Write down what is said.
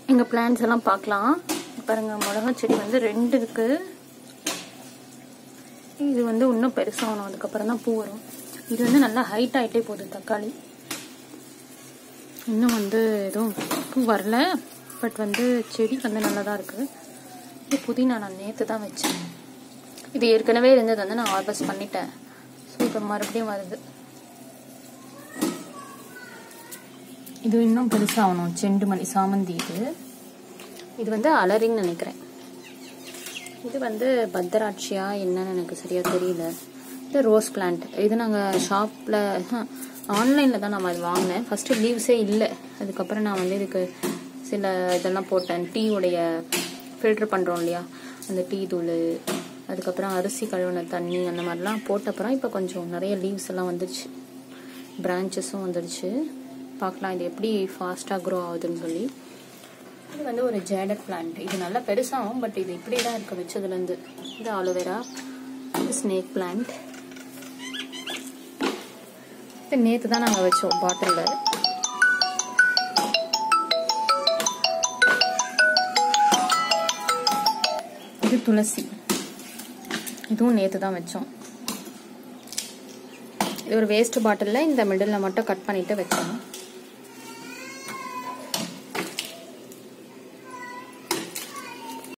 எங்கள் பிளான்ஸ் எல்லாம் பார்க்கலாம் பாருங்க மிளகா செடி வந்து ரெண்டு இருக்கு இது வந்து இன்னும் பெருசாகணும் அதுக்கப்புறம் தான் பூ வரும் இது வந்து நல்லா ஹைட் ஆகிட்டே போகுது தக்காளி இன்னும் வந்து எதுவும் பூ வரல பட் வந்து செடி வந்து நல்லா தான் இருக்குது இது புதினா நான் நேற்று தான் வச்சேன் இது ஏற்கனவே இருந்தது வந்து நான் ஹார்வெஸ்ட் பண்ணிட்டேன் ஸோ இப்போ மறுபடியும் வருது இது இன்னும் பெருசாகணும் செண்டு மல்லி சாமந்தி இது இது வந்து அலரின்னு நினைக்கிறேன் இது வந்து பத்தராட்சியா என்னன்னு எனக்கு சரியா தெரியல இது ரோஸ் பிளான்ட் இது நாங்கள் ஷாப்பில் ஆன்லைனில் தான் நான் அது வாங்கினேன் ஃபஸ்ட்டு லீவ்ஸே இல்லை அதுக்கப்புறம் நான் வந்து இதுக்கு சில இதெல்லாம் போட்டேன் டீ உடைய ஃபில்டர் பண்ணுறோம் இல்லையா அந்த டீ தூள் அதுக்கப்புறம் அரிசி கழுவின தண்ணி அந்த மாதிரிலாம் போட்ட அப்புறம் இப்போ கொஞ்சம் நிறைய லீவ்ஸ் எல்லாம் வந்துடுச்சு பிரான்ச்சஸும் வந்துடுச்சு பார்க்கலாம் இது எப்படி ஃபாஸ்ட்டாக க்ரோ ஆகுதுன்னு சொல்லி இது வந்து ஒரு ஜேடட் பிளான்ட் இது நல்லா பெருசாகும் பட் இது இப்படியே தான் இருக்கு வச்சதுலேருந்து இது ஆலோவேரா இது ஸ்னேக் பிளான்ட் இது நேற்று தான் நாங்கள் வச்சோம் பாட்டிலில் இது துளசி இதுவும் நேற்று தான் வச்சோம் இது ஒரு வேஸ்ட் பாட்டிலில் இந்த மிடில் மட்டும் கட் பண்ணிட்டு வச்சோம்